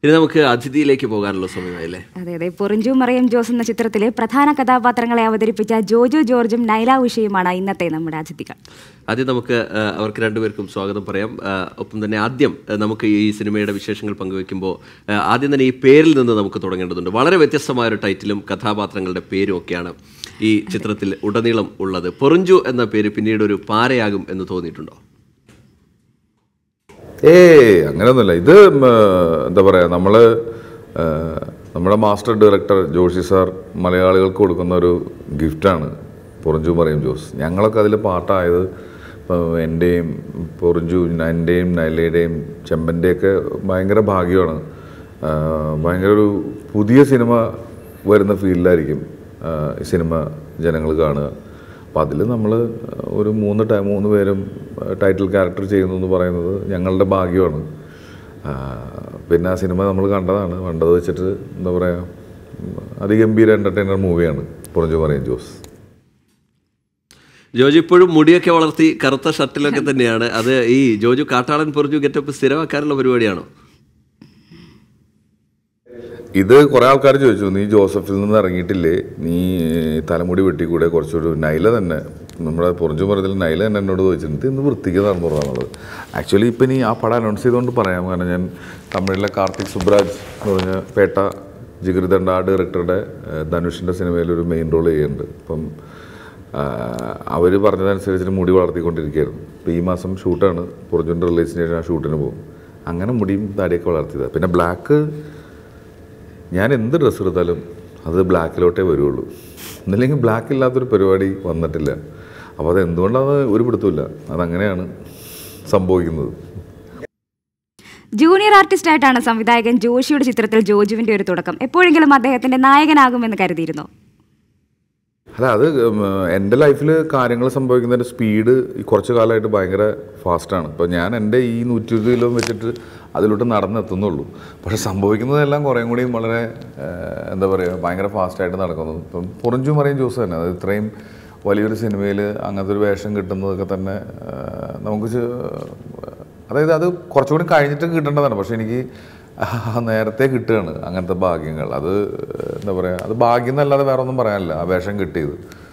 ഇനി നമുക്ക് അതിഥിയിലേക്ക് പോകാനുള്ള സമയമായില്ലേ അതെ അതെ പൊറിഞ്ചു മറിയം ജോസ് എന്ന ചിത്രത്തിലെ പ്രധാന കഥാപാത്രങ്ങളെ അവതരിപ്പിച്ച ജോജു ജോർജും നൈല ഉഷയുമാണ് ഇന്നത്തെ നമ്മുടെ അതിഥികൾ ആദ്യം നമുക്ക് ആ, അവർക്ക് രണ്ടുപേർക്കും സ്വാഗതം പറയാം ആ, ഒപ്പം തന്നെ ആദ്യം ആ, നമുക്ക് ഈ സിനിമയുടെ വിശേഷങ്ങൾ പങ്കുവെക്കുമ്പോൾ ആ, ആദ്യം തന്നെ ഈ പേരിൽ നിന്ന് നമുക്ക് തുടങ്ങേണ്ടതുണ്ട് വളരെ വ്യത്യസ്തമായ ഒരു ടൈറ്റിലും കഥാപാത്രങ്ങളുടെ പേരും ഒക്കെയാണ് ഈ ചിത്രത്തിൽ ഉടനീളം ഉള്ളത് പൊറിഞ്ചു എന്ന പേര് പിന്നീട് ഒരു പാരയാകും എന്ന് തോന്നിയിട്ടുണ്ടോ ഏയ് അങ്ങനെയൊന്നുമില്ല ഇത് ഉം, എന്താ പറയുക നമ്മൾ നമ്മുടെ മാസ്റ്റർ ഡയറക്ടർ ജോഷി സാർ മലയാളികൾക്ക് കൊടുക്കുന്ന ഒരു ഗിഫ്റ്റാണ് പൊറിഞ്ചു പറയും ജോസ് ഞങ്ങളൊക്കെ അതിൽ പാട്ടായത് ഇപ്പോൾ എൻ്റെയും പൊറിഞ്ചു എൻ്റെയും നൈലയുടെയും ചെമ്പൻ്റെയൊക്കെ ഭയങ്കര ഭാഗ്യമാണ് ആ, ഭയങ്കര ഒരു പുതിയ സിനിമ വരുന്ന ഫീൽഡിലായിരിക്കും ആ, ഈ സിനിമ ജനങ്ങൾ കാണുക അപ്പം അതിൽ നമ്മൾ ഒരു മൂന്ന് ടൈ മൂന്ന് പേരും ടൈറ്റിൽ ക്യാരക്ടർ ചെയ്യുന്നു എന്ന് പറയുന്നത് ഞങ്ങളുടെ ഭാഗ്യമാണ് ആ, പിന്നെ ആ സിനിമ നമ്മൾ കണ്ടതാണ് കണ്ടത് വെച്ചിട്ട് എന്താ പറയുക അതിഗംഭീര എൻ്റർടൈനർ മൂവിയാണ് പുറഞ്ഞു പറയും ജോസ് ജോജു ഇപ്പോഴും മുടിയൊക്കെ വളർത്തി കറുത്ത ഷർട്ടിലൊക്കെ തന്നെയാണ് അത് ഈ ജോജു കാട്ടാളൻ പൊറിഞ്ഞു ഗെറ്റപ്പ് സ്ഥിരമാക്കാനുള്ള പരിപാടിയാണോ ഇത് കുറേ ആൾക്കാർ ചോദിച്ചു നീ ജോസഫിൽ നിന്ന് ഇറങ്ങിയിട്ടില്ലേ നീ തലമുടി വെട്ടിക്കൂടെ കുറച്ചൊരു നൈല തന്നെ നമ്മുടെ പുറഞ്ചു മരത്തിൽ നൈല തന്നെ എന്നോട് ചോദിച്ചിട്ടുണ്ട് ഇന്ന് വൃത്തിക്ക് നടന്നു പറഞ്ഞത് ആക്ച്വലി ഇപ്പം ഇനി ആ പടം അനൗൺസ് ചെയ്തുകൊണ്ട് പറയാം കാരണം ഞാൻ തമിഴിലെ കാർത്തിക് സുബ്രാജ് എന്ന് പറഞ്ഞ പേട്ട ജിഗിരിദണ്ഡ ആ ഡയറക്ടറുടെ ധനുഷിൻ്റെ സിനിമയിൽ ഒരു മെയിൻ റോൾ ചെയ്യുന്നുണ്ട് അപ്പം അവർ പറഞ്ഞതനുസരിച്ച് മുടി വളർത്തിക്കൊണ്ടിരിക്കുകയായിരുന്നു ഇപ്പോൾ ഈ മാസം ഷൂട്ടാണ് പുറഞ്ചുൻ്റെ റിലീസിന് ശേഷം ആ ഷൂട്ടിന് പോകും അങ്ങനെ മുടിയും താടിയൊക്കെ വളർത്തിയത് പിന്നെ ബ്ലാക്ക് ഞാൻ എന്ത് ഡ്രസ്സ് എടുത്താലും അത് ബ്ലാക്കിലോട്ടേ വരുള്ളൂ ഒന്നില്ലെങ്കിൽ ബ്ലാക്ക് ഇല്ലാത്തൊരു പരിപാടി വന്നിട്ടില്ല അപ്പോൾ അത് എന്തുകൊണ്ടാണ് ഒരു പിടുത്തമില്ല അതങ്ങനെയാണ് സംഭവിക്കുന്നത് ജൂനിയർ ആർട്ടിസ്റ്റ് ആയിട്ടാണ് സംവിധായകൻ ജോഷിയുടെ ചിത്രത്തിൽ ജോജുവിന്റെ ഒരു തുടക്കം എപ്പോഴെങ്കിലും അദ്ദേഹത്തിന്റെ നായകനാകുമെന്ന് കരുതിയിരുന്നോ അല്ല അത് ഉം, എൻ്റെ ലൈഫിൽ കാര്യങ്ങൾ സംഭവിക്കുന്നതിൻ്റെ സ്പീഡ് ഈ കുറച്ച് കാലമായിട്ട് ഭയങ്കര ഫാസ്റ്റാണ് ഇപ്പോൾ ഞാൻ എൻ്റെ ഈ നൂറ്റി ഇരുപത് കിലോ വെച്ചിട്ട് അതിലോട്ട് നടന്നെത്തുന്നുള്ളൂ പക്ഷെ സംഭവിക്കുന്നതെല്ലാം കുറേയും കൂടിയും വളരെ ഏഹ്, എന്താ പറയുക ഭയങ്കര ഫാസ്റ്റായിട്ട് നടക്കുന്നു ഇപ്പം പുറഞ്ചു മറിയും ജോസ് തന്നെ അത് ഇത്രയും വലിയൊരു സിനിമയിൽ അങ്ങനത്തെ ഒരു വേഷം കിട്ടുന്നതൊക്കെ തന്നെ ഏഹ്, നമുക്ക് ചെ- അതായത് അത് കുറച്ചുകൂടി കഴിഞ്ഞിട്ട് കിട്ടേണ്ടതാണ് പക്ഷെ എനിക്ക് നേരത്തെ കിട്ടുകയാണ് അങ്ങനത്തെ ഭാഗ്യങ്ങൾ അത് എന്താ പറയുക അത് ഭാഗ്യം എന്നല്ലാതെ വേറെ ഒന്നും പറയാനില്ല ആ വേഷം കിട്ടിയത്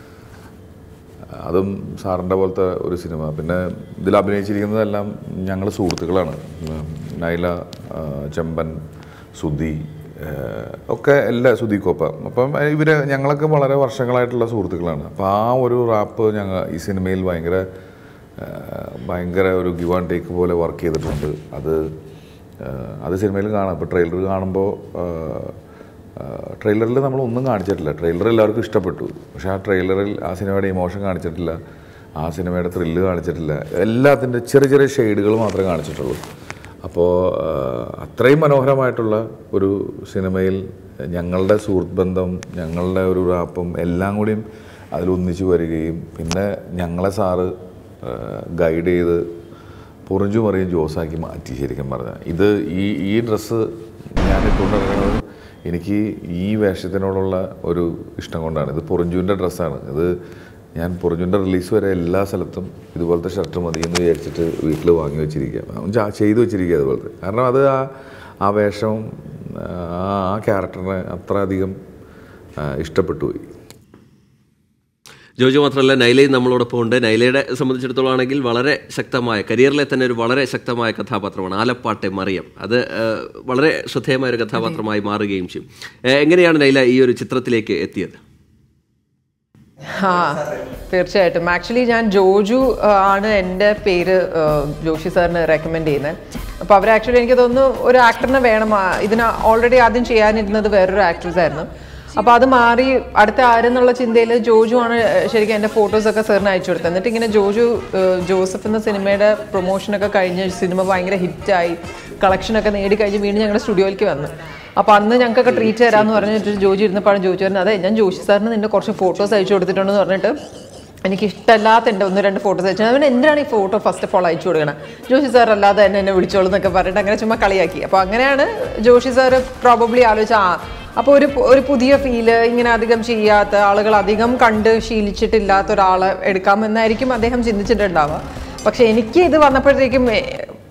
അതും സാറിൻ്റെ പോലത്തെ ഒരു സിനിമ പിന്നെ ഇതിൽ അഭിനയിച്ചിരിക്കുന്നതെല്ലാം ഞങ്ങൾ സുഹൃത്തുക്കളാണ് ഉം, നൈല ആ, ചെമ്പൻ സുധി ആ, ഒക്കെ എല്ലാ സുധി കോപ്പ അപ്പം ഇവർ ഞങ്ങളൊക്കെ വളരെ വർഷങ്ങളായിട്ടുള്ള സുഹൃത്തുക്കളാണ് അപ്പോൾ ആ ഒരു റാപ്പ് ഞങ്ങൾ ഈ സിനിമയിൽ ഭയങ്കര ആ, ഭയങ്കര ഒരു ഗിവ് ആൻഡ് ടേക്ക് പോലെ വർക്ക് ചെയ്തിട്ടുണ്ട് അത് ആ, അത് സിനിമയിൽ കാണാം ഇപ്പോൾ ട്രെയിലർ കാണുമ്പോൾ ട്രെയിലറിൽ നമ്മൾ ഒന്നും കാണിച്ചിട്ടില്ല ട്രെയിലർ എല്ലാവർക്കും ഇഷ്ടപ്പെട്ടു പക്ഷെ ആ ട്രെയിലറിൽ ആ സിനിമയുടെ ഇമോഷൻ കാണിച്ചിട്ടില്ല ആ സിനിമയുടെ ത്രില്ല് കാണിച്ചിട്ടില്ല എല്ലാത്തിൻ്റെ ചെറിയ ചെറിയ ഷെയ്ഡുകൾ മാത്രമേ കാണിച്ചിട്ടുള്ളൂ അപ്പോൾ അത്രയും മനോഹരമായിട്ടുള്ള ഒരു സിനിമയിൽ ഞങ്ങളുടെ സുഹൃത്ത് ബന്ധം ഞങ്ങളുടെ ഒരു റാപ്പും എല്ലാം കൂടിയും അതിൽ ഒന്നിച്ചു വരികയും പിന്നെ ഞങ്ങളെ സാറ് ഗൈഡ് ചെയ്ത് പൊറിഞ്ചു മറിയും ജോസാക്കി മാറ്റി ശരിക്കും പറഞ്ഞാൽ ഇത് ഈ ഈ ഡ്രസ്സ് ഞാൻ ഇട്ടുകൊണ്ട് ഇറങ്ങുന്നത് എനിക്ക് ഈ വേഷത്തിനോടുള്ള ഒരു ഇഷ്ടം കൊണ്ടാണ് ഇത് പൊറിഞ്ചുവിൻ്റെ ഡ്രസ്സാണ് ഇത് ഞാൻ പൊറിഞ്ചുവിൻ്റെ റിലീസ് വരെ എല്ലാ സ്ഥലത്തും ഇതുപോലത്തെ ഷർട്ട് മതി എന്ന് വിചാരിച്ചിട്ട് വീട്ടിൽ വാങ്ങി വെച്ചിരിക്കുക ചെയ്തു വെച്ചിരിക്കുക അതുപോലത്തെ കാരണം അത് ആ ആ വേഷം ആ ആ ക്യാരക്ടറിനെ അത്ര അധികം ആ, ഇഷ്ടപ്പെട്ടു പോയി ജോജു മാത്രമല്ല നൈലയും നമ്മളോടൊപ്പം ഉണ്ട് നൈലയുടെ സംബന്ധിച്ചിടത്തോളം ആണെങ്കിൽ വളരെ ശക്തമായ കരിയറിലെ തന്നെ ഒരു വളരെ ശക്തമായ കഥാപാത്രമാണ് ആലപ്പാട്ടെ മറിയം അത് ആ, വളരെ ശ്രദ്ധേയമായ ഒരു കഥാപാത്രമായി മാറുകയും ചെയ്യും ഏ, എങ്ങനെയാണ് നൈല ഈ ഒരു ചിത്രത്തിലേക്ക് എത്തിയത് ആ തീർച്ചയായിട്ടും ആക്ച്വലി ഞാൻ ജോജു ആ, ആണ് എൻ്റെ പേര് ആ, ജോഷി സാറിന് റെക്കമെൻഡ് ചെയ്യുന്നത് അപ്പോൾ അവർ ആക്ച്വലി എനിക്ക് തോന്നുന്നു ഒരു ആക്ടറിനെ വേണം ആ, ഇതിന് ഓൾറെഡി ആദ്യം ചെയ്യാനിരുന്നത് വേറൊരു ആക്ട്രസ് ആയിരുന്നു അപ്പോൾ അത് മാറി അടുത്ത ആരെന്നുള്ള ചിന്തയിൽ ജോജു ആണ് ശരിക്കും എൻ്റെ ഫോട്ടോസൊക്കെ സാറിന് അയച്ചു കൊടുത്തത് എന്നിട്ട് ഇങ്ങനെ ജോജു ആ, ജോസഫ് എന്ന സിനിമയുടെ പ്രൊമോഷനൊക്കെ കഴിഞ്ഞ് സിനിമ ഭയങ്കര ഹിറ്റായി കളക്ഷനൊക്കെ നേടി കഴിഞ്ഞ് വീണ്ടും ഞങ്ങളുടെ സ്റ്റുഡിയോയിലേക്ക് വന്നു അപ്പോൾ അന്ന് ഞങ്ങൾക്കൊക്കെ ട്രീറ്റ് തരാമെന്ന് പറഞ്ഞിട്ട് ജോജി ഇരുന്നപ്പോഴാണ് ജോജി പറഞ്ഞത് അതെ ഞാൻ ജോഷി സാറിന് നിന്റെ കുറച്ച് ഫോട്ടോസ് അയച്ചു കൊടുത്തിട്ടുണ്ടെന്ന് പറഞ്ഞിട്ട് എനിക്ക് ഇഷ്ടമല്ലാത്ത എൻ്റെ ഒന്ന് രണ്ട് ഫോട്ടോസ് അയച്ചു അവൻ എന്തിനാണ് ഈ ഫോട്ടോ ഫസ്റ്റ് ഓഫ് ഓൾ അയച്ചു കൊടുക്കണം ജോഷി സാർ അല്ലാതെ തന്നെ എന്നെ വിളിച്ചോളൂ എന്നൊക്കെ പറഞ്ഞിട്ട് അങ്ങനെ ചുമ്മാ കളിയാക്കി അപ്പോൾ അങ്ങനെയാണ് ജോഷി സാർ പ്രോബബ്ലി ആലോചിച്ച ആ അപ്പോൾ ഒരു ഒരു പുതിയ ഫീല് ഇങ്ങനെ അധികം ചെയ്യാത്ത ആളുകൾ അധികം കണ്ട് ശീലിച്ചിട്ടില്ലാത്ത ഒരാളെ എടുക്കാമെന്നായിരിക്കും അദ്ദേഹം ചിന്തിച്ചിട്ടുണ്ടാവുക പക്ഷെ എനിക്ക് ഇത് വന്നപ്പോഴത്തേക്കും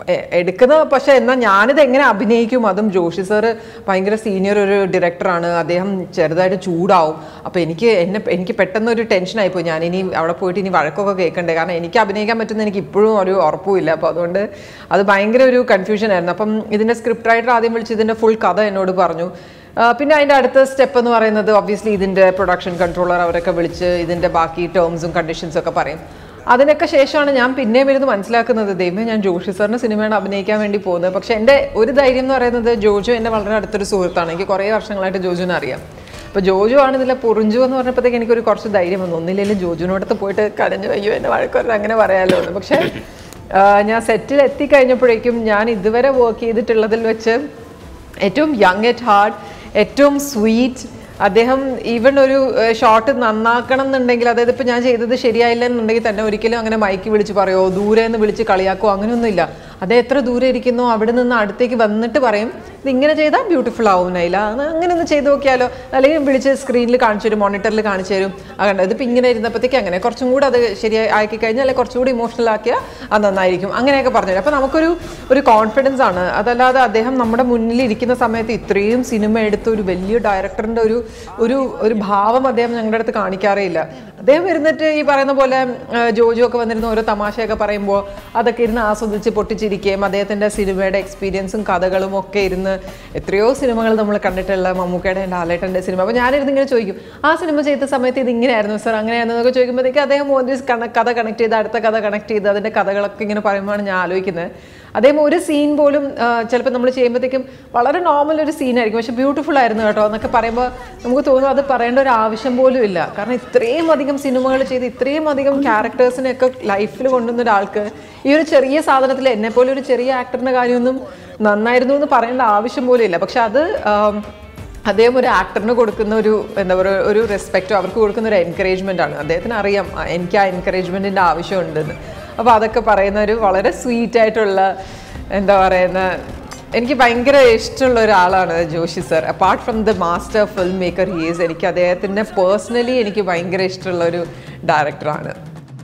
എ- എടുക്കുന്ന പക്ഷെ എന്നാൽ ഞാനിത് എങ്ങനെ അഭിനയിക്കും അതും ജോഷി സാറ് ഭയങ്കര സീനിയർ ഒരു ഡയറക്ടറാണ് അദ്ദേഹം ചെറുതായിട്ട് ചൂടാവും അപ്പോൾ എനിക്ക് എന്നെ എനിക്ക് പെട്ടെന്ന് ഒരു ടെൻഷനായിപ്പോയി ഞാൻ ഇനി അവിടെ പോയിട്ട് ഇനി വഴക്കൊക്കെ കേൾക്കണ്ടേ കാരണം എനിക്ക് അഭിനയിക്കാൻ പറ്റുന്ന എനിക്ക് ഇപ്പോഴും ഒരു ഉറപ്പുമില്ല അപ്പോൾ അതുകൊണ്ട് അത് ഭയങ്കര ഒരു കൺഫ്യൂഷൻ ആയിരുന്നു അപ്പം ഇതിൻ്റെ സ്ക്രിപ്റ്റ് റൈറ്റർ ആദ്യം വിളിച്ച് ഇതിൻ്റെ ഫുൾ കഥ എന്നോട് പറഞ്ഞു ആ, പിന്നെ അതിൻ്റെ അടുത്ത സ്റ്റെപ്പ് എന്ന് പറയുന്നത് ഒബ്വിയസ്ലി ഇതിൻ്റെ പ്രൊഡക്ഷൻ കൺട്രോളർ അവരൊക്കെ വിളിച്ച് ഇതിൻ്റെ ബാക്കി ടേംസും കണ്ടീഷൻസും ഒക്കെ പറയും അതിനൊക്കെ ശേഷമാണ് ഞാൻ പിന്നെയും ഇരുന്ന് മനസ്സിലാക്കുന്നത് ദൈവമേ ഞാൻ ജോഷി സാറിൻ്റെ സിനിമയാണ് അഭിനയിക്കാൻ വേണ്ടി പോകുന്നത് പക്ഷേ എൻ്റെ ഒരു ധൈര്യം എന്ന് പറയുന്നത് ജോജു എൻ്റെ വളരെ അടുത്തൊരു സുഹൃത്താണ് എനിക്ക് കുറേ വർഷങ്ങളായിട്ട് ജോജുവിനെ അറിയാം അപ്പോൾ ജോജു ആണ് ഇതിലെ പൊറിഞ്ചു എന്ന് പറഞ്ഞപ്പോഴത്തേക്ക് എനിക്കൊരു കുറച്ച് ധൈര്യം വന്നു ഒന്നില്ലെങ്കിലും ജോജുവിനോടത്ത് പോയിട്ട് കരഞ്ഞു അയ്യോ എന്നെ വഴക്കുറ അങ്ങനെ പറയാമല്ലോ എന്ന് പക്ഷേ ആ, ഞാൻ സെറ്റിൽ എത്തിക്കഴിഞ്ഞപ്പോഴേക്കും ഞാൻ ഇതുവരെ വർക്ക് ചെയ്തിട്ടുള്ളതിൽ വെച്ച് ഏറ്റവും യങ് അറ്റ് ഹാർട്ട് ഏറ്റവും സ്വീറ്റ് അദ്ദേഹം ഈവൻ ഒരു ഷോട്ട് നന്നാക്കണം എന്നുണ്ടെങ്കിൽ അതായത് ഇപ്പം ഞാൻ ചെയ്തത് ശരിയായില്ല എന്നുണ്ടെങ്കിൽ തന്നെ ഒരിക്കലും അങ്ങനെ മൈക്ക് വിളിച്ച് പറയുമോ ദൂരെ നിന്ന് വിളിച്ച് കളിയാക്കോ അങ്ങനെയൊന്നുമില്ല അദ്ദേഹം എത്ര ദൂരെ ഇരിക്കുന്നോ അവിടെ നിന്ന് അടുത്തേക്ക് വന്നിട്ട് പറയും ഇത് ഇങ്ങനെ ചെയ്താൽ ബ്യൂട്ടിഫുൾ ആവും നൈല അത് അങ്ങനെ ഒന്ന് ചെയ്ത് നോക്കിയാലോ അല്ലെങ്കിൽ വിളിച്ച് സ്ക്രീനിൽ കാണിച്ചു തരും മോണിറ്ററിൽ കാണിച്ചു തരും അങ്ങനെ ഇതിപ്പോൾ ഇങ്ങനെ ഇരുന്നപ്പോഴത്തേക്ക് അങ്ങനെ കുറച്ചും കൂടെ അത് ശരിയായി ആക്കി കഴിഞ്ഞാൽ അല്ലെങ്കിൽ കുറച്ചും കൂടി ഇമോഷണൽ ആക്കിയാൽ അത് നന്നായിരിക്കും അങ്ങനെയൊക്കെ പറഞ്ഞു അപ്പോൾ നമുക്കൊരു ഒരു കോൺഫിഡൻസ് ആണ് അതല്ലാതെ അദ്ദേഹം നമ്മുടെ മുന്നിൽ ഇരിക്കുന്ന സമയത്ത് ഇത്രയും സിനിമ എടുത്ത ഒരു വലിയ ഡയറക്ടറിൻ്റെ ഒരു ഒരു ഒരു ഭാവം അദ്ദേഹം ഞങ്ങളുടെ അടുത്ത് കാണിക്കാറേ ഇല്ല അദ്ദേഹം ഇരുന്നിട്ട് ഈ പറയുന്ന പോലെ ആ, ജോജു ഒക്കെ വന്നിരുന്ന ഓരോ തമാശയൊക്കെ പറയുമ്പോൾ അതൊക്കെ ഇരുന്ന് ആസ്വദിച്ച് പൊട്ടിച്ചിരിക്കുകയും അദ്ദേഹത്തിൻ്റെ സിനിമയുടെ എക്സ്പീരിയൻസും കഥകളും ഒക്കെ ഇരുന്ന് എത്രയോ സിനിമകൾ നമ്മൾ കണ്ടിട്ടുള്ള മമ്മൂക്കയുടെ ലാലേട്ടൻ്റെ സിനിമ അപ്പോൾ ഞാനിരുന്ന് ഇങ്ങനെ ചോദിക്കും ആ സിനിമ ചെയ്ത സമയത്ത് ഇത് ഇങ്ങനെയായിരുന്നു സാർ അങ്ങനെയായിരുന്നു എന്നൊക്കെ ചോദിക്കുമ്പോഴത്തേക്ക് അദ്ദേഹം ഒരു കണ- കഥ കണക്ട് ചെയ്ത് അടുത്ത കഥ കണക്ട് ചെയ്ത് അതിൻ്റെ കഥകളൊക്കെ ഇങ്ങനെ പറയുമ്പോഴാണ് ഞാൻ ആലോചിക്കുന്നത് അദ്ദേഹം ഒരു സീൻ പോലും ചിലപ്പോൾ നമ്മൾ ചെയ്യുമ്പോഴത്തേക്കും വളരെ നോർമൽ ഒരു സീനായിരിക്കും പക്ഷെ ബ്യൂട്ടിഫുൾ ആയിരുന്നു കേട്ടോ എന്നൊക്കെ പറയുമ്പോൾ നമുക്ക് തോന്നും അത് പറയേണ്ട ഒരു ആവശ്യം പോലും ഇല്ല കാരണം ഇത്രയും അധികം സിനിമകൾ ചെയ്ത് ഇത്രയും അധികം ക്യാരക്ടേഴ്സിനെയൊക്കെ ലൈഫിൽ കൊണ്ടുവന്ന ഒരാൾക്ക് ഈ ഒരു ചെറിയ സാധനത്തിൽ എന്നെ പോലെ ഒരു ചെറിയ ആക്ടറിൻ്റെ കാര്യമൊന്നും നന്നായിരുന്നു എന്ന് പറയേണ്ട ആവശ്യം പോലും ഇല്ല പക്ഷെ അത് ആം, അദ്ദേഹം ഒരു ആക്ടറിന് കൊടുക്കുന്ന ഒരു എന്താ പറയുക ഒരു റെസ്പെക്റ്റോ അവർക്ക് കൊടുക്കുന്ന ഒരു എൻകറേജ്മെൻ്റ് ആണ് അദ്ദേഹത്തിന് അറിയാം ആ, എനിക്ക് ആ എൻകറേജ്മെൻറ്റിൻ്റെ ആവശ്യമുണ്ടെന്ന് അപ്പോൾ അതൊക്കെ പറയുന്ന ഒരു വളരെ സ്വീറ്റ് ആയിട്ടുള്ള എന്താ പറയുന്ന എനിക്ക് ഭയങ്കര ഇഷ്ടമുള്ള ഒരാളാണ് Joshi sir apart from the master film maker he's എനിക്ക് അദ്ദേഹത്തിൻ്റെ പേഴ്സണലി എനിക്ക് ഭയങ്കര ഇഷ്ടമുള്ള ഒരു ഡയറക്ടറാണ്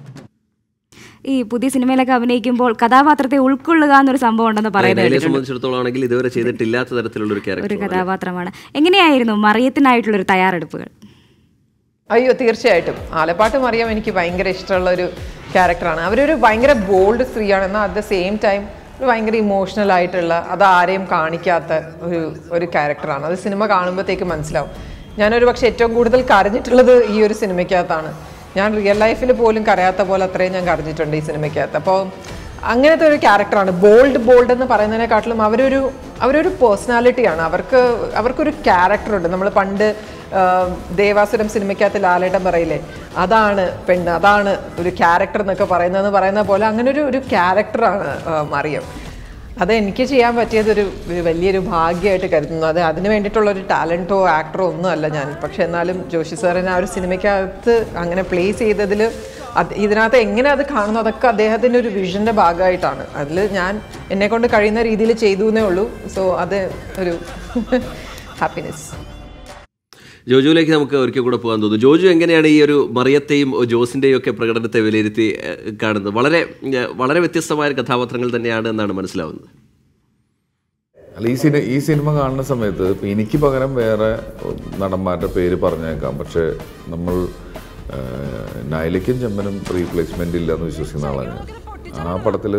ഈ പുതിയ സിനിമയിലൊക്കെ അഭിനയിക്കുമ്പോൾ കഥാപാത്രത്തെ ഉൾക്കൊള്ളുക എന്നൊരു സംഭവം ഉണ്ടെന്ന് പറയുന്നത് നൈലയെ കേട്ടിട്ടുണ്ട്. സംബന്ധിച്ചിടത്തോളം ആണെങ്കിൽ ഇതുവരെ ചെയ്തിട്ടില്ലാത്ത തരത്തിലുള്ള ഒരു ഒരു ക്യാരക്ടർ കഥാപാത്രമാണ് എങ്ങനെയായിരുന്നു മറിയത്തിനായിട്ടുള്ള ഒരു തയ്യാറെടുപ്പുകൾ അയ്യോ തീർച്ചയായിട്ടും ആലപ്പാട്ട് മറിയാം എനിക്ക് ഭയങ്കര ഇഷ്ടമുള്ള ഒരു ക്യാരക്ടറാണ് അവരൊരു ഭയങ്കര ബോൾഡ് സ്ത്രീയാണ് എന്നാൽ അറ്റ് ദ സെയിം ടൈം ഒരു ഭയങ്കര ഇമോഷണൽ ആയിട്ടുള്ള അത് ആരെയും കാണിക്കാത്ത ഒരു ഒരു ക്യാരക്ടറാണ് അത് സിനിമ കാണുമ്പോഴത്തേക്ക് മനസ്സിലാവും ഞാനൊരു പക്ഷെ ഏറ്റവും കൂടുതൽ കരഞ്ഞിട്ടുള്ളത് ഈ ഒരു സിനിമയ്ക്കകത്താണ് ഞാൻ റിയൽ ലൈഫിൽ പോലും കരയാത്ത പോലെ അത്രയും ഞാൻ കരഞ്ഞിട്ടുണ്ട് ഈ സിനിമയ്ക്കകത്ത് അപ്പോൾ അങ്ങനത്തെ ഒരു ക്യാരക്ടറാണ് ബോൾഡ് ബോൾഡ് എന്ന് പറയുന്നതിനെക്കാട്ടിലും അവരൊരു അവരൊരു പേഴ്സണാലിറ്റിയാണ് അവർക്ക് അവർക്കൊരു ക്യാരക്ടറുണ്ട് നമ്മൾ പണ്ട് ആ, ദേവാസുരം സിനിമയ്ക്കകത്ത് ലാലേട്ടൻ പറയില്ലേ അതാണ് പെണ്ണ് അതാണ് ഒരു ക്യാരക്ടർ എന്നൊക്കെ പറയുന്നതെന്ന് പറയുന്ന പോലെ അങ്ങനെ ഒരു ഒരു ക്യാരക്ടറാണ് മറിയം അത് എനിക്ക് ചെയ്യാൻ പറ്റിയത് ഒരു ഒരു വലിയൊരു ഭാഗ്യമായിട്ട് കരുതുന്നു അത് അതിന് വേണ്ടിയിട്ടുള്ള ഒരു ടാലൻറ്റോ ആക്ടറോ ഒന്നും അല്ല ഞാൻ പക്ഷെ എന്നാലും ജോഷി സാറിനെ ആ ഒരു സിനിമയ്ക്കകത്ത് അങ്ങനെ പ്ലേസ് ചെയ്തതിൽ അത് ഇതിനകത്ത് എങ്ങനെ അത് കാണുന്നു അതൊക്കെ അദ്ദേഹത്തിൻ്റെ ഒരു വിഷൻ്റെ ഭാഗമായിട്ടാണ് അതിൽ ഞാൻ എന്നെ കൊണ്ട് കഴിയുന്ന രീതിയിൽ ചെയ്തു എന്നേ ഉള്ളൂ സോ അത് ഒരു ഹാപ്പിനെസ് ജോജുവിലേക്ക് നമുക്ക് ഒരിക്കൽ കൂടെ പോകാൻ തോന്നുന്നു ജോജു എങ്ങനെയാണ് ഈ ഒരു മറിയത്തെയും ജോസിന്റെയും ഒക്കെ പ്രകടനത്തെ വിലയിരുത്തി ഏഹ്, കാണുന്നത് വളരെ ഏഹ്, വളരെ വ്യത്യസ്തമായ കഥാപാത്രങ്ങൾ തന്നെയാണ് എന്നാണ് മനസ്സിലാവുന്നത് അല്ല ഈ സിനിമ ഈ സിനിമ കാണുന്ന സമയത്ത് ഇപ്പം എനിക്ക് പകരം വേറെ നടന്മാരുടെ പേര് പറഞ്ഞേക്കാം പക്ഷേ നമ്മൾ ആ, നൈലയ്ക്കും ചെമ്മനും റീപ്ലേസ്മെൻ്റ് ഇല്ല എന്ന് വിശ്വസിക്കുന്ന ആളാണ് ഞാൻ ആ പടത്തിൽ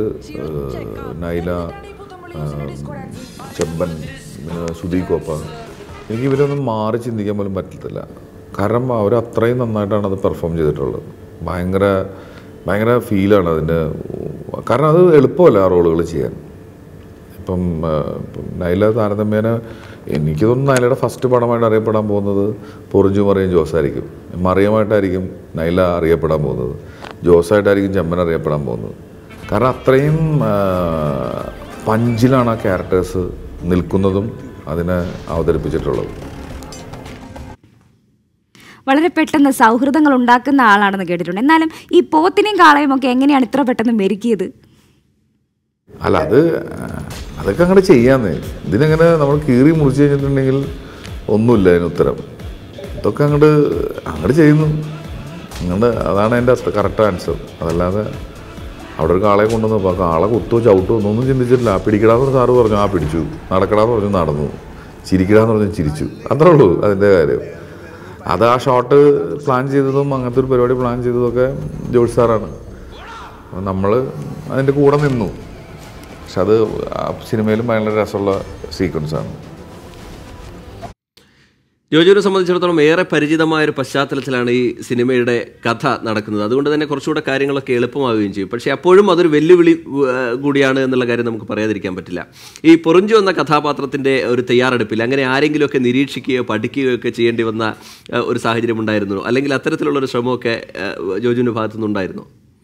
നൈല ആ, ചെമ്പൻ പിന്നെ സുധീ കോപ്പ എനിക്ക് ഇവരൊന്നും മാറി ചിന്തിക്കാൻ പോലും പറ്റത്തില്ല കാരണം അവർ അത്രയും നന്നായിട്ടാണ് അത് പെർഫോം ചെയ്തിട്ടുള്ളത് ഭയങ്കര ഭയങ്കര ഫീലാണ് അതിൻ്റെ കാരണം അത് എളുപ്പമല്ല ആ റോളുകൾ ചെയ്യാൻ ഇപ്പം ആ, ഇപ്പം നൈല താരതമ്യേന എനിക്ക് തോന്നുന്നു നൈലയുടെ ഫസ്റ്റ് പടമായിട്ട് അറിയപ്പെടാൻ പോകുന്നത് പൊറിഞ്ചു മറിയം ജോസായിരിക്കും മറിയമായിട്ടായിരിക്കും നൈല അറിയപ്പെടാൻ പോകുന്നത് ജോസായിട്ടായിരിക്കും ചെമ്മൻ അറിയപ്പെടാൻ പോകുന്നത് കാരണം അത്രയും ആ, പഞ്ചിലാണ് ആ ക്യാരക്ടേഴ്സ് നിൽക്കുന്നതും അതിനെ അവതരിപ്പിച്ചിട്ടുള്ളത് വളരെ പെട്ടെന്ന് സൗഹൃദങ്ങൾ ഉണ്ടാക്കുന്ന ആളാണെന്ന് കേട്ടിട്ടുണ്ട് എന്നാലും ഈ പോത്തിനെയും കാളയും ഒക്കെ എങ്ങനെയാണ് ഇത്ര പെട്ടെന്ന് മെരുക്കിയത് അല്ല അത് അതൊക്കെ അങ്ങോട്ട് ചെയ്യാന്നേ ഇതിനങ്ങനെ നമ്മൾ കീറി മുറിച്ച് കഴിഞ്ഞിട്ടുണ്ടെങ്കിൽ ഒന്നുമില്ല അതിന് ഉത്തരം ഇതൊക്കെ അങ്ങോട്ട് അങ്ങോട്ട് ചെയ്യുന്നു അങ്ങോട്ട് അതാണ് എൻ്റെ കറക്റ്റ് ആൻസർ അതല്ലാതെ അവിടെ ഒരു കാളെ കൊണ്ടുവന്നപ്പോൾ ആ കാളെ കുത്തോ ചവിട്ടോ ഒന്നും ചിന്തിച്ചിട്ടില്ല പിടിക്കടാന്ന് സാറ് പറഞ്ഞു ആ പിടിച്ചു നടക്കടാന്ന് പറഞ്ഞു നടന്നു ചിരിക്കടാന്ന് പറഞ്ഞു ചിരിച്ചു അത്രേ ഉള്ളൂ അതിൻ്റെ കാര്യം അത് ആ ഷോട്ട് പ്ലാൻ ചെയ്തതും അങ്ങനത്തെ ഒരു പരിപാടി പ്ലാൻ ചെയ്തതൊക്കെ ജോഷ് സാറാണ് അപ്പോൾ നമ്മൾ അതിൻ്റെ കൂടെ നിന്നു പക്ഷെ അത് ആ സിനിമയിലും ഭയങ്കര രസമുള്ള സീക്വൻസാണ് ജോജുവിനെ സംബന്ധിച്ചിടത്തോളം ഏറെ പരിചിതമായ ഒരു പശ്ചാത്തലത്തിലാണ് ഈ സിനിമയുടെ കഥ നടക്കുന്നത് അതുകൊണ്ട് തന്നെ കുറച്ചുകൂടെ കാര്യങ്ങളൊക്കെ എളുപ്പമാവുകയും ചെയ്യും പക്ഷേ അപ്പോഴും അതൊരു വെല്ലുവിളി ഏഹ്, കൂടിയാണ് എന്നുള്ള കാര്യം നമുക്ക് പറയാതിരിക്കാൻ പറ്റില്ല ഈ പൊറിഞ്ചു എന്ന കഥാപാത്രത്തിൻ്റെ ഒരു തയ്യാറെടുപ്പിൽ അങ്ങനെ ആരെങ്കിലുമൊക്കെ നിരീക്ഷിക്കുകയോ പഠിക്കുകയോ ഒക്കെ ചെയ്യേണ്ടി വന്ന ഏഹ്, ഒരു സാഹചര്യം ഉണ്ടായിരുന്നു അല്ലെങ്കിൽ അത്തരത്തിലുള്ള ഒരു ശ്രമമൊക്കെ ഏഹ്, ജോജുവിൻ്റെ ഭാഗത്തുനിന്നുണ്ടായിരുന്നു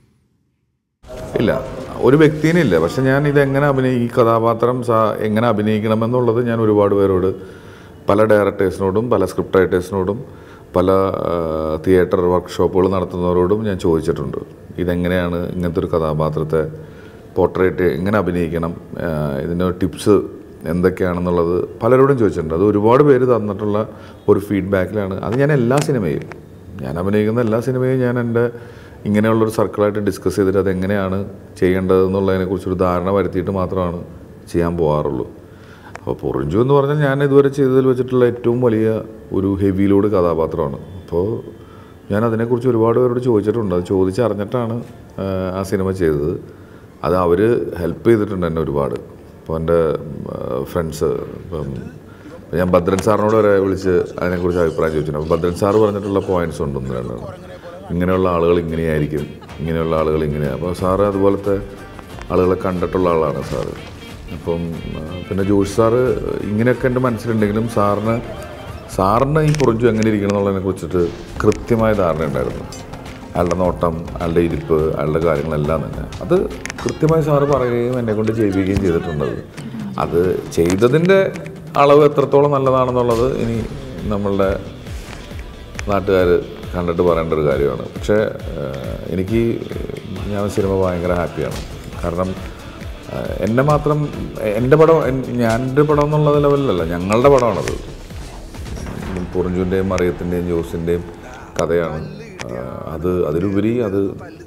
ഇല്ല ഒരു വ്യക്തിനില്ല പക്ഷെ ഞാൻ ഇതെങ്ങനെ അഭിനയി ഈ കഥാപാത്രം സാ- എങ്ങനെ അഭിനയിക്കണമെന്നുള്ളത് ഞാൻ ഒരുപാട് പേരോട് പല ഡയറക്ടേഴ്സിനോടും പല സ്ക്രിപ്റ്റ് റൈറ്റേഴ്സിനോടും പല തിയേറ്റർ വർക്ക്ഷോപ്പുകൾ നടത്തുന്നവരോടും ഞാൻ ചോദിച്ചിട്ടുണ്ട് ഇതെങ്ങനെയാണ് ഇങ്ങനത്തെ ഒരു കഥാപാത്രത്തെ പോർട്രേറ്റ് എങ്ങനെ അഭിനയിക്കണം ആ, ഇതിന് ടിപ്സ് എന്തൊക്കെയാണെന്നുള്ളത് പലരോടും ചോദിച്ചിട്ടുണ്ട് അത് ഒരുപാട് പേര് തന്നിട്ടുള്ള ഒരു ഫീഡ്ബാക്കിലാണ് അത് ഞാൻ എല്ലാ സിനിമയും ഞാൻ അഭിനയിക്കുന്ന എല്ലാ സിനിമയും ഞാൻ എൻ്റെ ഇങ്ങനെയുള്ളൊരു സർക്കിളായിട്ട് ഡിസ്കസ് ചെയ്തിട്ട് അതെങ്ങനെയാണ് ചെയ്യേണ്ടതെന്നുള്ളതിനെക്കുറിച്ചൊരു ധാരണ വരുത്തിയിട്ട് മാത്രമാണ് ചെയ്യാൻ പോകാറുള്ളൂ അപ്പോൾ പൊറിഞ്ചു എന്ന് പറഞ്ഞാൽ ഞാൻ ഇതുവരെ ചെയ്തതിൽ വെച്ചിട്ടുള്ള ഏറ്റവും വലിയ ഒരു ഹെവി ലോഡ് കഥാപാത്രമാണ് അപ്പോൾ ഞാൻ അതിനെക്കുറിച്ച് ഒരുപാട് പേരോട് ചോദിച്ചിട്ടുണ്ട് അത് ചോദിച്ചറിഞ്ഞിട്ടാണ് ആ, ആ സിനിമ ചെയ്തത് അത് അവർ ഹെൽപ്പ് ചെയ്തിട്ടുണ്ട് എന്നെ ഒരുപാട് ഇപ്പോൾ എൻ്റെ ഫ്രണ്ട്സ് ഇപ്പം ഇപ്പം ഞാൻ ഭദ്രൻ സാറിനോട് വരെ വിളിച്ച് അതിനെക്കുറിച്ച് അഭിപ്രായം ചോദിച്ചിട്ടുണ്ട് അപ്പോൾ ഭദ്രൻ സാറ് പറഞ്ഞിട്ടുള്ള പോയിന്റ്സ് ഉണ്ടെന്ന് രണ്ടെണ്ണം ഇങ്ങനെയുള്ള ആളുകൾ ഇങ്ങനെയായിരിക്കും ഇങ്ങനെയുള്ള ആളുകൾ ഇങ്ങനെ അപ്പോൾ സാറ് അതുപോലത്തെ ആളുകളെ കണ്ടിട്ടുള്ള ആളാണ് സാറ് അപ്പം ആ, പിന്നെ ജോഷ് സാറ് ഇങ്ങനെയൊക്കെ എൻ്റെ മനസ്സിലുണ്ടെങ്കിലും സാറിന് സാറിന് ഈ പൊറിഞ്ചു എങ്ങനെ ഇരിക്കണം എന്നുള്ളതിനെ കുറിച്ചിട്ട് കൃത്യമായ ധാരണ ഉണ്ടായിരുന്നു അയാളുടെ നോട്ടം അയാളുടെ ഇരിപ്പ് അയാളുടെ കാര്യങ്ങളെല്ലാം തന്നെ അത് കൃത്യമായി സാറ് പറയുകയും എന്നെ കൊണ്ട് ചെയ്യിപ്പിക്കുകയും ചെയ്തിട്ടുണ്ട് അത്. അത് ചെയ്തതിൻ്റെ അളവ് എത്രത്തോളം നല്ലതാണെന്നുള്ളത് ഇനി നമ്മളുടെ നാട്ടുകാർ കണ്ടിട്ട് പറയേണ്ട ഒരു കാര്യമാണ് പക്ഷേ ഏഹ്, എനിക്ക് ഞാൻ സിനിമ ഭയങ്കര ഹാപ്പിയാണ് കാരണം ഏഹ്, എന്നെ മാത്രം എൻ്റെ പടം എൻ- ഞാൻ എൻ്റെ പടം എന്നുള്ള ലെവലിലല്ല ഞങ്ങളുടെ പടമാണത് പൊറിഞ്ചുവിൻ്റെയും മറിയത്തിൻ്റെയും ജോസിൻ്റെയും കഥയാണ് ഏഹ്, അത് അതിലുപരി അത്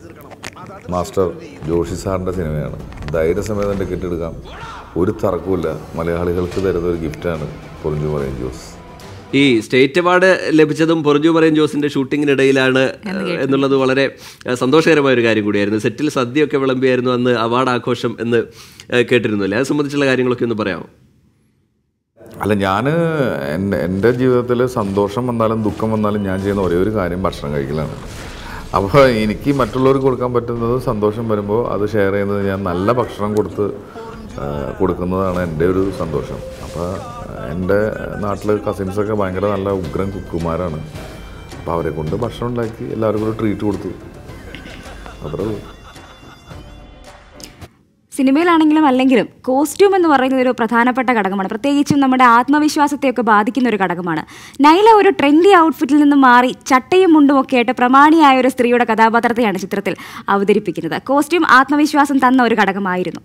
മാസ്റ്റർ ജോഷി സാറിൻ്റെ സിനിമയാണ് ധൈര്യസമേതം ടിക്കറ്റ് എടുക്കാം ഒരു തർക്കവുമില്ല മലയാളികൾക്ക് തരുന്ന ഒരു ഗിഫ്റ്റാണ് പൊറിഞ്ചു മറിയം ജോസ് ഈ സ്റ്റേറ്റ് അവാർഡ് ലഭിച്ചതും പൊറിഞ്ചു പറയും ജോസിന്റെ ഷൂട്ടിങ്ങിനിടയിലാണ് എന്നുള്ളത് വളരെ ഏഹ്, സന്തോഷകരമായ ഒരു കാര്യം കൂടിയായിരുന്നു സെറ്റിൽ സദ്യയൊക്കെ വിളമ്പിയായിരുന്നു അന്ന് അവാർഡ് ആഘോഷം എന്ന് ഏഹ്, കേട്ടിരുന്നില്ലേ അത് സംബന്ധിച്ചുള്ള കാര്യങ്ങളൊക്കെ ഒന്ന് പറയാമോ അല്ല ഞാൻ എൻ്റെ എൻ്റെ ജീവിതത്തിൽ സന്തോഷം വന്നാലും ദുഃഖം വന്നാലും ഞാൻ ചെയ്യുന്ന ഒരേ ഒരു കാര്യം ഭക്ഷണം കഴിക്കലാണ് അപ്പോൾ എനിക്ക് മറ്റുള്ളവർക്ക് കൊടുക്കാൻ പറ്റുന്നത് സന്തോഷം വരുമ്പോൾ അത് ഷെയർ ചെയ്യുന്നത് ഞാൻ നല്ല ഭക്ഷണം കൊടുത്ത് ആ, കൊടുക്കുന്നതാണ് എൻ്റെ ഒരു സന്തോഷം അപ്പോൾ എൻ്റെ നാട്ടിൽ കസിൻസൊക്കെ ഭയങ്കര നല്ല ഉഗ്രൻ കുക്കുമാരാണ് അപ്പോൾ അവരെ കൊണ്ട് ഭക്ഷണം ഉണ്ടാക്കി എല്ലാവർക്കും ഒരു ട്രീറ്റ് കൊടുത്തു അത്രേ ഉള്ളൂ സിനിമയിലാണെങ്കിലും അല്ലെങ്കിലും കോസ്റ്റ്യൂം എന്ന് പറയുന്നത് ഒരു പ്രധാനപ്പെട്ട ഘടകമാണ് പ്രത്യേകിച്ചും നമ്മുടെ ആത്മവിശ്വാസത്തെയൊക്കെ ബാധിക്കുന്ന ഒരു ഘടകമാണ് നൈല ഒരു ട്രെൻഡി ഔട്ട്ഫിറ്റിൽ നിന്ന് മാറി ചട്ടയും മുണ്ടും ഒക്കെ ആയിട്ട് പ്രമാണിയായ ഒരു സ്ത്രീയുടെ കഥാപാത്രത്തെയാണ് ചിത്രത്തിൽ അവതരിപ്പിക്കുന്നത് കോസ്റ്റ്യൂം ആത്മവിശ്വാസം തന്ന ഒരു ഘടകമായിരുന്നു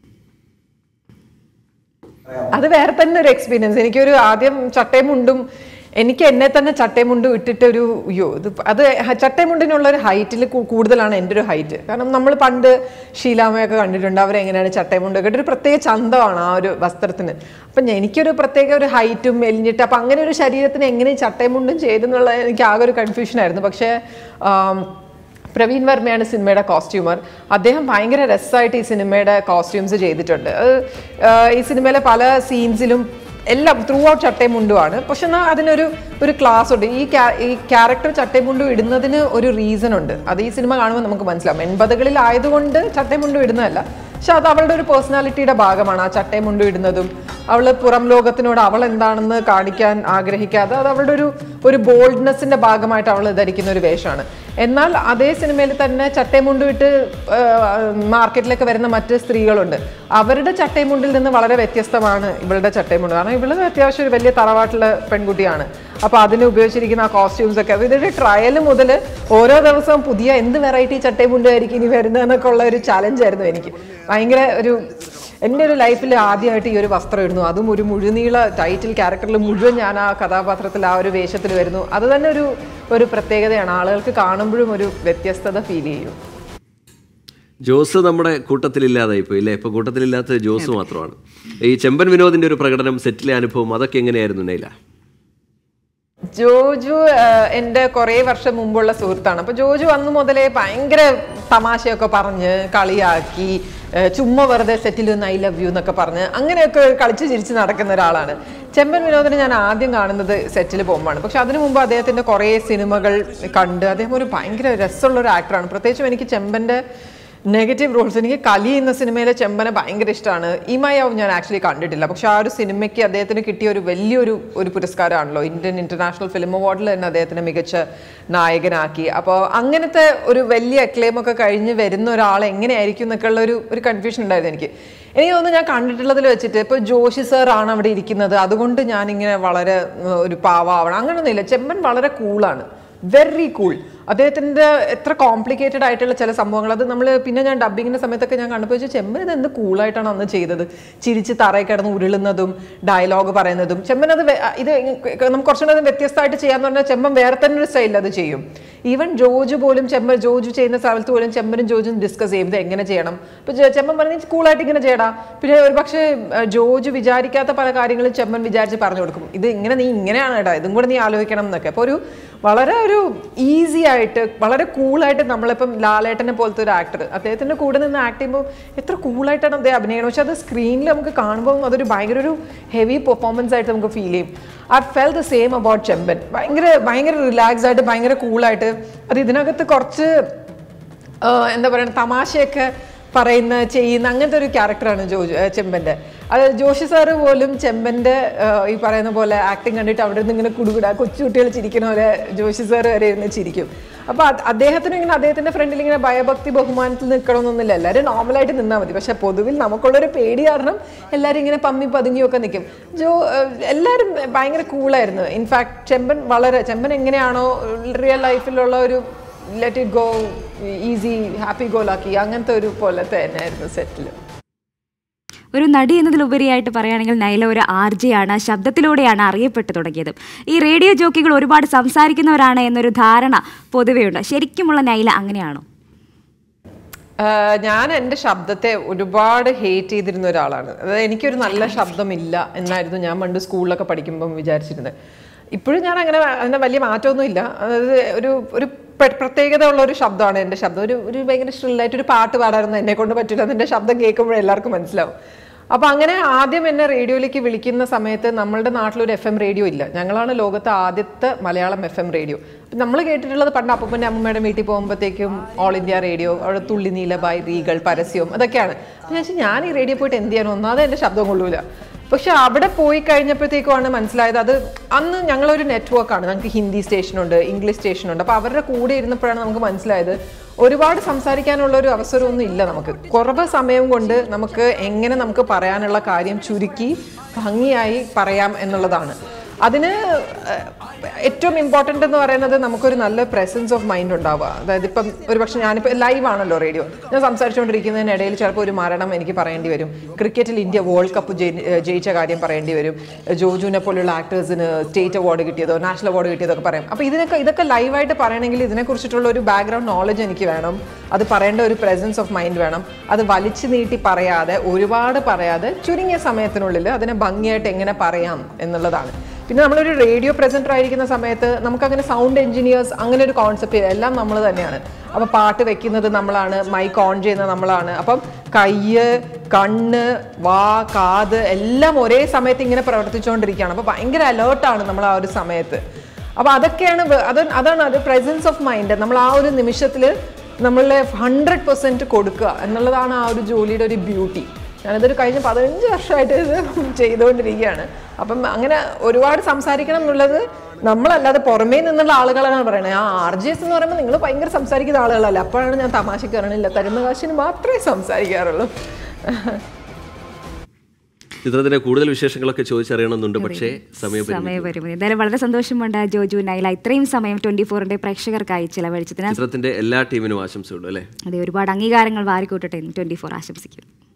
അത് വേറെ തന്നെ ഒരു എക്സ്പീരിയൻസ് എനിക്കൊരു ആദ്യം ചട്ടയും മുണ്ടും എനിക്ക് എന്നെ തന്നെ ചട്ടയും മുണ്ടും ഇട്ടിട്ട് ഒരു അയ്യോ ഇത് അത് ഹ- ചട്ടയും മുണ്ടിനുള്ള ഒരു ഹൈറ്റിൽ കൂടുതലാണ് എൻ്റെ ഒരു ഹൈറ്റ് കാരണം നമ്മൾ പണ്ട് ഷീലാമയൊക്കെ കണ്ടിട്ടുണ്ട് അവരെങ്ങനെയാണ് ചട്ടയും മുണ്ടൊക്കെ ഇട്ട് ഒരു പ്രത്യേക ചന്തമാണ് ആ ഒരു വസ്ത്രത്തിന് അപ്പം എനിക്കൊരു പ്രത്യേക ഒരു ഹൈറ്റും മെലിഞ്ഞിട്ട് അപ്പം അങ്ങനെ ഒരു ശരീരത്തിന് എങ്ങനെ ഈ ചട്ടയും മുണ്ടും ചേരുന്നുള്ള എനിക്ക് ആകെ ഒരു കൺഫ്യൂഷൻ ആയിരുന്നു പക്ഷേ ആം, പ്രവീൺ വർമ്മയാണ് സിനിമയുടെ കോസ്റ്റ്യൂമർ അദ്ദേഹം ഭയങ്കര രസമായിട്ട് ഈ സിനിമയുടെ കോസ്റ്റ്യൂംസ് ചെയ്തിട്ടുണ്ട് അത് ആ, ഈ സിനിമയിലെ പല സീൻസിലും എല്ലാം ത്രൂ ഔട്ട് ചട്ടയും മുണ്ടുമാണ് പക്ഷെ എന്നാൽ അതിനൊരു ഒരു ക്ലാസ് ഉണ്ട് ഈ ക്യാ- ഈ ക്യാരക്ടർ ചട്ടയും മുണ്ടും ഇടുന്നതിന് ഒരു റീസൺ ഉണ്ട് അത് ഈ സിനിമ കാണുമ്പോൾ നമുക്ക് മനസ്സിലാവും എൺപതുകളിൽ ആയതുകൊണ്ട് ചട്ടയും മുണ്ടും ഇടുന്നതല്ല പക്ഷെ അത് അവളുടെ ഒരു പേഴ്സണാലിറ്റിയുടെ ഭാഗമാണ് ആ ചട്ടയും മുണ്ടും ഇടുന്നതും അവൾ പുറം ലോകത്തിനോട് അവൾ എന്താണെന്ന് കാണിക്കാൻ ആഗ്രഹിക്കാതെ അത് അവളുടെ ഒരു ഒരു ബോൾഡ്നെസ്സിന്റെ ഭാഗമായിട്ട് അവൾ ധരിക്കുന്ന ഒരു വേഷമാണ് എന്നാൽ അതേ സിനിമയിൽ തന്നെ ചട്ടയും മുണ്ടും ഇട്ട് മാർക്കറ്റിലേക്ക് വരുന്ന മറ്റ് സ്ത്രീകളുണ്ട് അവരുടെ ചട്ടയും മുണ്ടിൽ നിന്ന് വളരെ വ്യത്യസ്തമാണ് ഇവളുടെ ചട്ടയും മുണ്ട് കാരണം ഇവള് അത്യാവശ്യം ഒരു വലിയ തറവാട്ടിലെ പെൺകുട്ടിയാണ് അപ്പൊ അതിന് ഉപയോഗിച്ചിരിക്കുന്ന ആ കോസ്റ്റ്യൂംസ് ഒക്കെ അപ്പൊ ഇതൊരു ട്രയൽ മുതൽ ഓരോ ദിവസവും പുതിയ എന്ത് വെറൈറ്റി ചട്ടയും മുണ്ടായിരിക്കും ഇനി വരുന്നതെന്നൊക്കെ ഉള്ള ഒരു ചലഞ്ച് ആയിരുന്നു എനിക്ക് ഭയങ്കര ഒരു എൻ്റെ ഒരു ലൈഫിൽ ആദ്യമായിട്ട് ഈ ഒരു വസ്ത്രം ഇടുന്നു അതും ഒരു മുഴുനീള ടൈറ്റിൽ ക്യാരക്ടറിൽ മുഴുവൻ ഞാൻ ആ കഥാപാത്രത്തിൽ ആ ഒരു വേഷത്തിൽ വരുന്നു അത് തന്നെ ഒരു ഒരു പ്രത്യേകതയാണ് ആളുകൾക്ക് കാണുമ്പോഴും ഒരു വ്യത്യസ്തത ഫീൽ ചെയ്യും ജോസ് നമ്മുടെ കൂട്ടത്തിലില്ലാതായി പോയി അല്ലേ ഇപ്പൊ കൂട്ടത്തിലില്ലാത്ത ജോസ് മാത്രമാണ് ഈ ചെമ്പൻ വിനോദിന്റെ ഒരു പ്രകടനം സെറ്റിലെ അനുഭവം അതൊക്കെ എങ്ങനെയായിരുന്നു നൈല ജോജു ആഹ്, എൻ്റെ കുറേ വർഷം മുമ്പുള്ള സുഹൃത്താണ് അപ്പൊ ജോജു അന്ന് മുതലേ ഭയങ്കര തമാശയൊക്കെ പറഞ്ഞ് കളിയാക്കി ആഹ്, ചുമ്മാ വെറുതെ സെറ്റിൽ നിന്ന് ഐ ലവ് യു എന്നൊക്കെ പറഞ്ഞ് അങ്ങനെയൊക്കെ കളിച്ച് ചിരിച്ച് നടക്കുന്ന ഒരാളാണ് ചെമ്പൻ വിനോദിനെ ഞാൻ ആദ്യം കാണുന്നത് സെറ്റിൽ പോകുമ്പോഴാണ് പക്ഷെ അതിനു മുമ്പ് അദ്ദേഹത്തിന്റെ കുറേ സിനിമകൾ കണ്ട് അദ്ദേഹം ഒരു ഭയങ്കര രസമുള്ള ഒരു ആക്ടറാണ് പ്രത്യേകിച്ചും എനിക്ക് ചെമ്പന്റെ നെഗറ്റീവ് റോൾസ് എനിക്ക് കലി എന്ന സിനിമയിലെ ചെമ്പനെ ഭയങ്കര ഇഷ്ടമാണ് ഇമയാവും ഞാൻ ആക്ച്വലി കണ്ടിട്ടില്ല പക്ഷെ ആ ഒരു സിനിമയ്ക്ക് അദ്ദേഹത്തിന് കിട്ടിയ ഒരു വലിയൊരു ഒരു പുരസ്കാരമാണല്ലോ ഇന്ത്യൻ ഇന്റർനാഷണൽ ഫിലിം അവാർഡിൽ തന്നെ അദ്ദേഹത്തിന് മികച്ച നായകനാക്കി അപ്പോൾ അങ്ങനത്തെ ഒരു വലിയ അക്ലെയിം ഒക്കെ കഴിഞ്ഞ് വരുന്ന ഒരാൾ എങ്ങനെയായിരിക്കും എന്നൊക്കെ ഉള്ള ഒരു ഒരു കൺഫ്യൂഷൻ ഉണ്ടായിരുന്നു എനിക്ക് എനിക്ക് തോന്നുന്നു ഞാൻ കണ്ടിട്ടുള്ളതിൽ വെച്ചിട്ട് ഇപ്പോൾ ജോഷി സാർ ആണ് അവിടെ ഇരിക്കുന്നത് അതുകൊണ്ട് ഞാനിങ്ങനെ വളരെ ഉം, ഒരു പാവാവണം അങ്ങനെയൊന്നുമില്ല ചെമ്പൻ വളരെ കൂളാണ് വെരി കൂൾ അദ്ദേഹത്തിന്റെ എത്ര കോംപ്ലിക്കേറ്റഡ് ആയിട്ടുള്ള ചില സംഭവങ്ങൾ അത് നമ്മൾ പിന്നെ ഞാൻ ഡബിങ്ങിന്റെ സമയത്തൊക്കെ ഞാൻ കണ്ടപ്പോൾ വെച്ചാൽ ചെമ്മൻ ഇത് എന്ത് കൂളായിട്ടാണ് അന്ന് ചെയ്തത് ചിരിച്ച് തറയിൽ കിടന്ന് ഉരുളുന്നതും ഡയലോഗ് പറയുന്നതും ചെമ്മൻ അത് വേ- ഇത് നമുക്ക് കുറച്ചുകൂടെ അത് വ്യത്യസ്തമായിട്ട് ചെയ്യാന്ന് പറഞ്ഞാൽ ചെമ്മൻ വേറെ തന്നെ ഒരു സ്റ്റൈലിൽ അത് ചെയ്യും ഈവൻ ജോജു പോലും ചെമ്മൻ ജോജു ചെയ്യുന്ന സ്ഥലത്ത് പോലും ചെമ്മനും ജോജും ഡിസ്കസ് ചെയ്യും ഇത് എങ്ങനെ ചെയ്യണം ഇപ്പൊ ജെ- ചെമ്മൻ പറഞ്ഞ കൂളായിട്ട് ഇങ്ങനെ ചെയ്യടാ പിന്നെ ഒരു പക്ഷേ ജോജു വിചാരിക്കാത്ത പല കാര്യങ്ങളും ചെമ്മൻ വിചാരിച്ച് പറഞ്ഞു കൊടുക്കും ഇത് ഇങ്ങനെ നീ ഇങ്ങനെയാണ് കേട്ടോ ഇതും കൂടെ നീ ആലോചിക്കണം എന്നൊക്കെ അപ്പോൾ ഒരു വളരെ ഒരു ഈസി ആയിട്ട് വളരെ കൂളായിട്ട് നമ്മളിപ്പം ലാലേട്ടനെ പോലത്തെ ഒരു ആക്ടർ അദ്ദേഹത്തിന്റെ കൂടെ നിന്ന് ആക്ട് ചെയ്യുമ്പോൾ എത്ര കൂളായിട്ടാണ് അദ്ദേഹം അഭിനയിക്കണം പക്ഷെ അത് സ്ക്രീനിൽ നമുക്ക് കാണുമ്പോൾ അതൊരു ഭയങ്കര ഒരു ഹെവി പെർഫോമൻസ് ആയിട്ട് നമുക്ക് ഫീൽ ചെയ്യും I felt the same about Chemban ഭയങ്കര ഭയങ്കര റിലാക്സ് ആയിട്ട് ഭയങ്കര കൂളായിട്ട് അത് ഇതിനകത്ത് കുറച്ച് ആഹ് എന്താ പറയുക തമാശയൊക്കെ പറയുന്ന ചെയ്യുന്ന അങ്ങനത്തെ ഒരു ക്യാരക്ടറാണ് ജോ ചെമ്പൻ്റെ അത് ജോഷി സാറ് പോലും ചെമ്പൻ്റെ ആഹ് ഈ പറയുന്ന പോലെ ആക്ടിങ് കണ്ടിട്ട് അവിടെ നിന്ന് ഇങ്ങനെ കുടുകുട കൊച്ചുകുട്ടികൾ ചിരിക്കുന്ന പോലെ ജോഷി സാറ് വരെ ഇരുന്ന് ചിരിക്കും അപ്പോൾ അദ്ദേഹത്തിന് ഇങ്ങനെ അദ്ദേഹത്തിൻ്റെ ഫ്രണ്ടിൽ ഇങ്ങനെ ഭയഭക്തി ബഹുമാനത്തിൽ നിൽക്കണമെന്നൊന്നുമില്ല എല്ലാവരും നോർമലായിട്ട് നിന്നാൽ മതി പക്ഷേ പൊതുവിൽ നമുക്കുള്ളൊരു പേടി കാരണം എല്ലാവരും ഇങ്ങനെ പമ്മി പതുങ്ങിയൊക്കെ നിൽക്കും ജോ ആഹ് എല്ലാവരും ഭയങ്കര കൂളായിരുന്നു ഇൻഫാക്ട് ചെമ്പൻ വളരെ ചെമ്പൻ എങ്ങനെയാണോ റിയൽ ലൈഫിലുള്ള ഒരു let it go easy happy go lucky അങ്ങനത്തെ ഒരു പോലത്തെ തന്നെയായിരുന്നു സെറ്റിൽ ഒരു നടി എന്നതിലുപരിയായിട്ട് പറയുകയാണെങ്കിൽ നൈല ഒരു ആർ ജെ ആണ് ശബ്ദത്തിലൂടെയാണ് അറിയപ്പെട്ടു തുടങ്ങിയത് ഈ റേഡിയോ ജോക്കികൾ ഒരുപാട് സംസാരിക്കുന്നവരാണ് എന്നൊരു ധാരണ പൊതുവെയുണ്ട് ശരിക്കുമുള്ള നൈല അങ്ങനെയാണോ ഞാൻ എൻ്റെ ശബ്ദത്തെ ഒരുപാട് ഹേറ്റ് ചെയ്തിരുന്ന ഒരാളാണ് അതായത് എനിക്കൊരു നല്ല ശബ്ദമില്ല എന്നായിരുന്നു ഞാൻ പണ്ട് സ്കൂളിലൊക്കെ പഠിക്കുമ്പം വിചാരിച്ചിരുന്നത് ഇപ്പോഴും ഞാൻ അങ്ങനെ അതിന് വലിയ മാറ്റമൊന്നുമില്ല അതായത് ഒരു ഒരു പ്ര- പ്രത്യേകത ഉള്ള ഒരു ശബ്ദമാണ് എൻ്റെ ശബ്ദം ഒരു ഒരു ഭയങ്കര ഷ്രില്ലായിട്ട് ഒരു പാട്ട് പാടാനൊന്നും എന്നെ കൊണ്ട് പറ്റില്ല എൻ്റെ ശബ്ദം കേൾക്കുമ്പോൾ എല്ലാവർക്കും മനസ്സിലാവും അപ്പൊ അങ്ങനെ ആദ്യം എന്നെ റേഡിയോയിലേക്ക് വിളിക്കുന്ന സമയത്ത് നമ്മളുടെ നാട്ടിലൊരു എഫ് എം റേഡിയോ ഇല്ല ഞങ്ങളാണ് ലോകത്തെ ആദ്യത്തെ മലയാളം എഫ് എം റേഡിയോ നമ്മൾ കേട്ടിട്ടുള്ളത് പണ്ട് അപ്പൂപ്പൻ്റെ അമ്മൂമ്മയുടെ വീട്ടിൽ പോകുമ്പോഴത്തേക്കും ഓൾ ഇന്ത്യ റേഡിയോ അവിടെ തുള്ളി നീലബായ് റീകൾ പരസ്യവും അതൊക്കെയാണ് അപ്പൊ ഞാൻ വിചാരിച്ചു, ഞാൻ ഈ റേഡിയോ പോയിട്ട് എന്ത് ചെയ്യാനോ ഒന്നാതെ എൻ്റെ ശബ്ദം കൊള്ളൂല പക്ഷെ അവിടെ പോയി കഴിഞ്ഞപ്പോഴത്തേക്കുമാണ് മനസ്സിലായത് അത് അന്ന് ഞങ്ങളൊരു നെറ്റ്വർക്കാണ് ഞങ്ങൾക്ക് ഹിന്ദി സ്റ്റേഷനുണ്ട് ഇംഗ്ലീഷ് സ്റ്റേഷനുണ്ട് അപ്പോൾ അവരുടെ കൂടെ ഇരുന്നപ്പോഴാണ് നമുക്ക് മനസ്സിലായത് ഒരുപാട് സംസാരിക്കാനുള്ള ഒരു അവസരമൊന്നും ഇല്ല നമുക്ക് കുറവ് സമയം കൊണ്ട് നമുക്ക് എങ്ങനെ നമുക്ക് പറയാനുള്ള കാര്യം ചുരുക്കി ഭംഗിയായി പറയാം എന്നുള്ളതാണ് അതിന് ഏഹ്, ഏറ്റവും ഇമ്പോർട്ടൻ്റ് എന്ന് പറയുന്നത് നമുക്കൊരു നല്ല പ്രസൻസ് ഓഫ് മൈൻഡ് ഉണ്ടാവുക അതായത് ഇപ്പം ഒരു പക്ഷേ ഞാനിപ്പോൾ ലൈവ് ആണല്ലോ റേഡിയോ ഞാൻ സംസാരിച്ചുകൊണ്ടിരിക്കുന്നതിനിടയിൽ ചിലപ്പോൾ ഒരു മരണം എനിക്ക് പറയേണ്ടി വരും ക്രിക്കറ്റിൽ ഇന്ത്യ വേൾഡ് കപ്പ് ജയിച്ച കാര്യം പറയേണ്ടി വരും ജോജുവിനെ പോലുള്ള ആക്ടേഴ്സിന് സ്റ്റേറ്റ് അവാർഡ് കിട്ടിയതോ നാഷണൽ അവാർഡ് കിട്ടിയതോ ഒക്കെ പറയാം അപ്പോൾ ഇതിനൊക്കെ ഇതൊക്കെ ലൈവായിട്ട് പറയണമെങ്കിൽ ഇതിനെക്കുറിച്ചിട്ടുള്ള ഒരു ബാക്ക്ഗ്രൗണ്ട് നോളജ് എനിക്ക് വേണം അത് പറയേണ്ട ഒരു പ്രസൻസ് ഓഫ് മൈൻഡ് വേണം അത് വലിച്ചു നീട്ടി പറയാതെ ഒരുപാട് പറയാതെ ചുരുങ്ങിയ സമയത്തിനുള്ളിൽ അതിനെ ഭംഗിയായിട്ട് എങ്ങനെ പറയാം എന്നുള്ളതാണ് പിന്നെ നമ്മളൊരു റേഡിയോ പ്രസൻറ്റർ ആയിരിക്കുന്ന സമയത്ത് നമുക്കങ്ങനെ സൗണ്ട് എഞ്ചിനീയേഴ്സ് അങ്ങനെ ഒരു കോൺസെപ്റ്റ് എല്ലാം നമ്മൾ തന്നെയാണ് അപ്പോൾ പാട്ട് വെക്കുന്നത് നമ്മളാണ് മൈക്ക് ഓൺ ചെയ്യുന്നത് നമ്മളാണ് അപ്പം കയ്യ് കണ്ണ് വാ കാത് എല്ലാം ഒരേ സമയത്ത് ഇങ്ങനെ പ്രവർത്തിച്ചുകൊണ്ടിരിക്കുകയാണ് അപ്പോൾ ഭയങ്കര അലേർട്ടാണ് നമ്മൾ ആ ഒരു സമയത്ത് അപ്പോൾ അതൊക്കെയാണ് വേ- അത് അതാണ് അത് പ്രസൻസ് ഓഫ് മൈൻഡ് നമ്മൾ ആ ഒരു നിമിഷത്തിൽ നമ്മളെ ഹൺഡ്രഡ് പെർസെൻറ്റ് കൊടുക്കുക എന്നുള്ളതാണ് ആ ഒരു ജോലിയുടെ ഒരു ബ്യൂട്ടി ഞാനിതൊരു കഴിഞ്ഞ പതിനഞ്ച് വർഷമായിട്ട് ഇത് ചെയ്തുകൊണ്ടിരിക്കുകയാണ് അപ്പം അങ്ങനെ ഒരുപാട് സംസാരിക്കണം എന്നുള്ളത് നമ്മളല്ലാതെ പുറമേ നിന്നുള്ള ആളുകളാണ് പറയുന്നത് ആ ആർ ജി എസ് എന്ന് പറയുമ്പോൾ നിങ്ങൾ ഭയങ്കര സംസാരിക്കുന്ന ആളുകളല്ല അപ്പോഴാണ് ഞാൻ തമാശക്ക് പറയണില്ല തരുന്ന കാശിന് മാത്രമേ സംസാരിക്കാറുള്ളൂ ചിത്രത്തിന്റെ കൂടുതൽ വിശേഷങ്ങളൊക്കെ ചോദിച്ചറിയണമെന്നുണ്ട് പക്ഷേ സമയപരിമിതി സമയപരിമിതി എന്തായാലും വളരെ സന്തോഷമുണ്ട് ജോജു നൈല ഇത്രയും സമയം ട്വന്റി ഫോറിന്റെ പ്രേക്ഷകർക്കായി ചിലവഴിച്ചതിന് ചിത്രത്തിന്റെ എല്ലാ ടീമിനും ആശംസയുള്ളൂ അല്ലേ അതെ ഒരുപാട് അംഗീകാരങ്ങൾ വാരിക്കൂട്ടട്ടെ ട്വന്റി ഫോർ ആശംസിക്കുന്നു